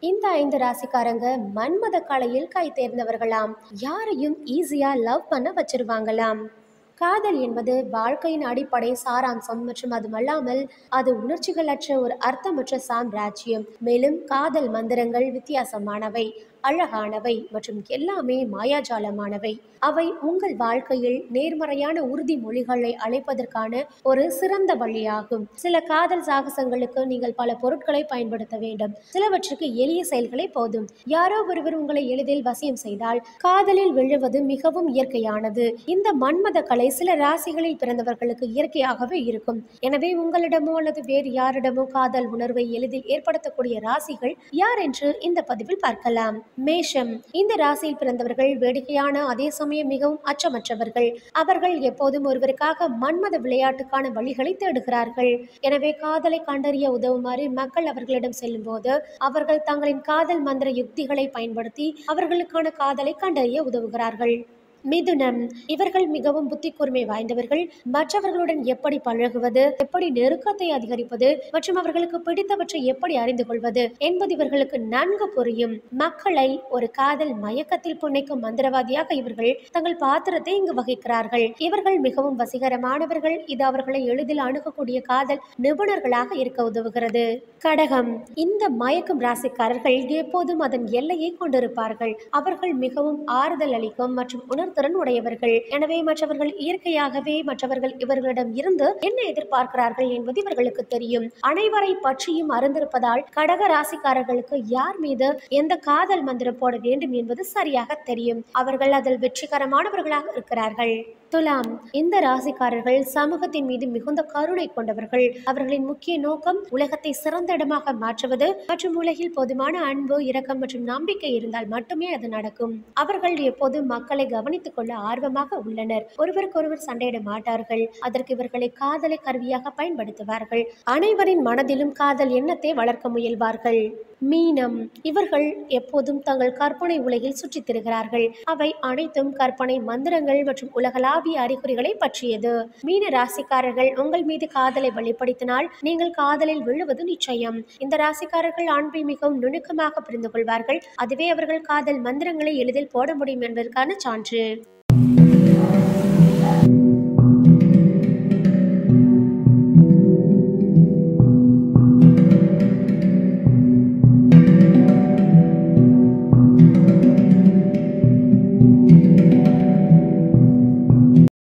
இந்த ஐந்து ராசிக்காரங்க மன்மத கலையில் கை தேர்ந்தவர்களாம் யாரையும் ஈஸியா லவ் பண்ண வச்சிருவாங்களாம் காதல் என்பது வாழ்க்கையின் அடிப்படை சாராம்சம் மற்றும் அதுமல்லாமல் அது உணர்ச்சிகளற்ற ஒரு அர்த்தமற்ற சாம்ராஜ்யம் மேலும் காதல் மந்திரங்கள் வித்தியாசமானவை அழகானவை மற்றும் எல்லாமே மாயாஜாலமானவை அவை உங்கள் வாழ்க்கையில் நேர்மறையான உறுதிமொழிகளை அழைப்பதற்கான ஒரு சிறந்த வழியாகும் சில காதல் சாகசங்களுக்கு நீங்கள் பல பொருட்களை பயன்படுத்த வேண்டும் சிலவற்றுக்கு எளிய செயல்களே போதும் யாரோ ஒருவர் உங்களை எளிதில் வசியம் செய்தால் காதலில் விழுவது மிகவும் இயற்கையானது இந்த மன்மத கலை சில ராசிகளில் பிறந்தவர்களுக்கு இயற்கையாகவே இருக்கும் எனவே உங்களிடமோ அல்லது வேறு யாரிடமோ காதல் உணர்வை எளிதில் ஏற்படுத்தக்கூடிய ராசிகள் யார் என்று இந்த பதிவில் பார்க்கலாம் மேஷம் இந்த ராசியில் பிறந்தவர்கள் வேடிக்கையான அதே சமயம் மிகவும் அச்சமற்றவர்கள் அவர்கள் எப்போதும் ஒருவருக்காக மன்மத விளையாட்டுக்கான வழிகளை தேடுகிறார்கள் எனவே காதலை கண்டறிய உதவுமாறு மக்கள் அவர்களிடம் செல்லும்போது அவர்கள் தங்களின் காதல் மந்திர யுக்திகளை பயன்படுத்தி அவர்களுக்கான காதலை கண்டறிய உதவுகிறார்கள் மிதுனம் இவர்கள் மிகவும் புத்தி கூர்மை வாய்ந்தவர்கள் மற்றவர்களுடன் எப்படி பழகுவது எப்படி நெருக்கத்தை அதிகரிப்பது மற்றும் அவர்களுக்கு பிடித்தவற்றை எப்படி அறிந்து கொள்வது என்பது இவர்களுக்கு நன்கு புரியும் மக்களை ஒரு காதல் மயக்கத்தில் புன்னைக்கும் மந்திரவாதியாக இவர்கள் தங்கள் பாத்திரத்தை இங்கு வகிக்கிறார்கள் இவர்கள் மிகவும் வசீகரமானவர்கள் இது அவர்களை எளிதில் அணுகக்கூடிய காதல் நிபுணர்களாக இருக்க உதவுகிறது கடகம் இந்த மயக்கும் ராசிக்காரர்கள் எப்போதும் அதன் எல்லையை கொண்டிருப்பார்கள் அவர்கள் மிகவும் ஆறுதல் அளிக்கும் மற்றும் உணர்திறன் உடையவர்கள் எனவே மற்றவர்கள் இயற்கையாகவே மற்றவர்கள் இவர்களிடம் இருந்து என்ன எதிர்பார்க்கிறார்கள் என்பது இவர்களுக்கு தெரியும் அனைவரை பற்றியும் அறிந்திருப்பதால் கடக ராசிக்காரர்களுக்கு யார் மீது எந்த காதல் மந்திரம் போட வேண்டும் என்பது சரியாக தெரியும் அவர்கள் அதில் வெற்றிகரமானவர்களாக இருக்கிறார்கள் துலாம் இந்த ராசிக்காரர்கள் சமூகத்தின் மீது மிகுந்த கருணை கொண்டவர்கள் அவர்களின் முக்கிய நோக்கம் உலகத்தை சிறந்த இடமாக மாற்றுவது மற்றும் உலகில் போதுமான அன்பு இரக்கம் மற்றும் நம்பிக்கை இருந்தால் மட்டுமே அது நடக்கும் அவர்கள் எப்போதும் மக்களை கவனித்துக் கொள்ள ஆர்வமாக உள்ளனர் ஒருவருக்கொருவர் சண்டையிட மாட்டார்கள் அதற்கு இவர்களை காதலை கருவியாக பயன்படுத்துவார்கள் அனைவரின் மனதிலும் காதல் எண்ணத்தை வளர்க்க முயல்வார்கள் மீனம் இவர்கள் எப்போதும் தங்கள் கற்பனை உலகில் சுற்றித் திரிகிறார்கள் அவை அனைத்தும் கற்பனை மந்திரங்கள் மற்றும் உலகளாவிய அறிகுறிகளை பற்றியது மீன ராசிக்காரர்கள் உங்கள் மீது காதலை வெளிப்படுத்தினால் நீங்கள் காதலில் விழுவது நிச்சயம் இந்த ராசிக்காரர்கள் அன்பை மிகவும் நுணுக்கமாக புரிந்து கொள்வார்கள் அதுவே அவர்கள் காதல் மந்திரங்களை எளிதில் போட முடியும் என்பதற்கான சான்று